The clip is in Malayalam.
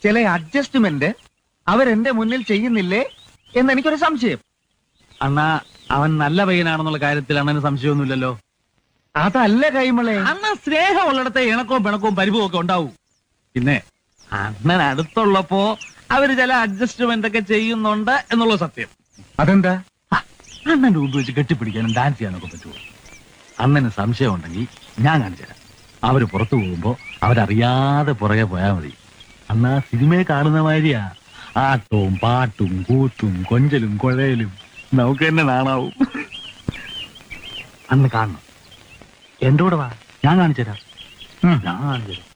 ചില അഡ്ജസ്റ്റ്മെന്റ് അവരെന്റെ മുന്നിൽ ചെയ്യുന്നില്ലേ എന്ന് എനിക്കൊരു സംശയം അണ്ണാ അവൻ നല്ല പയ്യനാണെന്നുള്ള കാര്യത്തിൽ അണ്ണന് സംശയമൊന്നുമില്ലല്ലോ അതല്ല കൈമളെ അണ്ണ സ്നേഹമുള്ളിടത്തെ ഇണക്കവും പിണക്കവും പരിഭവവും ഒക്കെ ഉണ്ടാവും പിന്നെ അണ്ണൻ അടുത്തുള്ളപ്പോ അവര് ചില അഡ്ജസ്റ്റ്മെന്റ് ഒക്കെ ചെയ്യുന്നുണ്ട് എന്നുള്ള സത്യം അതെന്താ ആ, അണ്ണന്റെ മുമ്പ് വെച്ച് കെട്ടിപ്പിടിക്കാനും ഡാൻസ് ചെയ്യാനൊക്കെ പറ്റുമോ അണ്ണന് സംശയം ഉണ്ടെങ്കിൽ ഞാൻ കാണിച്ചുതരാം അവര് പുറത്തു പോകുമ്പോ അവരറിയാതെ പുറകെ പോയാൽ മതി അണ്ണാ സിനിമയെ കാണുന്ന മാതിരിയാ ആട്ടവും പാട്ടും കൂത്തും കൊഞ്ചലും കുഴയലും നമുക്ക് തന്നെ നാണാവും അന്ന് കാണണം എന്റെ കൂടെ വാ ഞാൻ കാണിച്ചുതരാം ഉം. ഞാൻ കാണിച്ചുതരാം